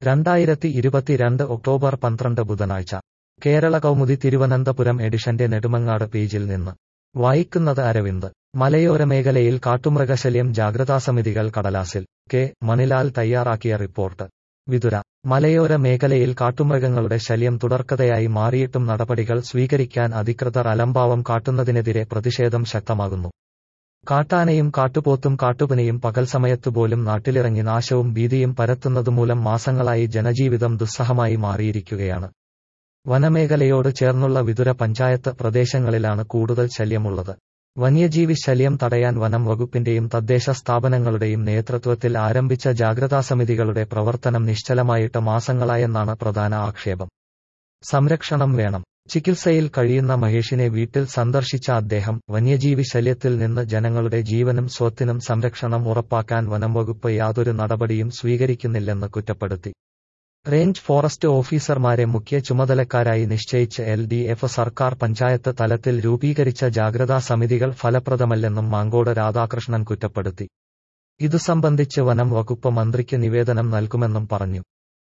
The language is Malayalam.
രണ്ടായിരത്തി ഇരുപത്തിരണ്ട് ഒക്ടോബർ പന്ത്രണ്ട് ബുധനാഴ്ച കേരള കൗമുദി തിരുവനന്തപുരം എഡിഷന്റെ നെടുമങ്ങാട് പേജിൽ നിന്ന് വായിക്കുന്നത് അരവിന്ദ് മലയോര മേഖലയിൽ കാട്ടുമൃഗശല്യം ജാഗ്രതാസമിതികൾ കടലാസിൽ കെ മണിലാൽ തയ്യാറാക്കിയ റിപ്പോർട്ട് വിതുര മലയോര മേഖലയിൽ കാട്ടുമൃഗങ്ങളുടെ ശല്യം തുടർക്കഥയായി മാറിയിട്ടും നടപടികൾ സ്വീകരിക്കാൻ അധികൃതർ അലംഭാവം കാട്ടുന്നതിനെതിരെ പ്രതിഷേധം ശക്തമാകുന്നു കാട്ടാനയും കാട്ടുപോത്തും കാട്ടുപനിയും പകൽ സമയത്തുപോലും നാട്ടിലിറങ്ങി നാശവും ഭീതിയും പരത്തുന്നതുമൂലം മാസങ്ങളായി ജനജീവിതം ദുസ്സഹമായി മാറിയിരിക്കുകയാണ് വനമേഖലയോട് ചേർന്നുള്ള വിതുര പഞ്ചായത്ത് പ്രദേശങ്ങളിലാണ് കൂടുതൽ ശല്യമുള്ളത് വന്യജീവി ശല്യം തടയാൻ വനം വകുപ്പിന്റെയും തദ്ദേശ സ്ഥാപനങ്ങളുടെയും നേതൃത്വത്തിൽ ആരംഭിച്ച ജാഗ്രതാസമിതികളുടെ പ്രവർത്തനം നിശ്ചലമായിട്ട് മാസങ്ങളായെന്നാണ് പ്രധാന ആക്ഷേപം സംരക്ഷണം വേണം ചികിത്സയിൽ കഴിയുന്ന മഹേഷിനെ വീട്ടിൽ സന്ദർശിച്ച അദ്ദേഹം വന്യജീവി ശല്യത്തിൽ നിന്ന് ജനങ്ങളുടെ ജീവനും സ്വത്തിനും സംരക്ഷണം ഉറപ്പാക്കാൻ വനംവകുപ്പ് യാതൊരു നടപടിയും സ്വീകരിക്കുന്നില്ലെന്ന് കുറ്റപ്പെടുത്തി റേഞ്ച് ഫോറസ്റ്റ് ഓഫീസർമാരെ മുഖ്യ ചുമതലക്കാരായി നിശ്ചയിച്ച് എൽ ഡി എഫ് സർക്കാർ പഞ്ചായത്ത് തലത്തിൽ രൂപീകരിച്ച ജാഗ്രതാ സമിതികൾ ഫലപ്രദമല്ലെന്നും മാങ്കോട് രാധാകൃഷ്ണൻ കുറ്റപ്പെടുത്തി ഇതു സംബന്ധിച്ച് വനം വകുപ്പ് മന്ത്രിക്ക് നിവേദനം നൽകുമെന്നും പറഞ്ഞു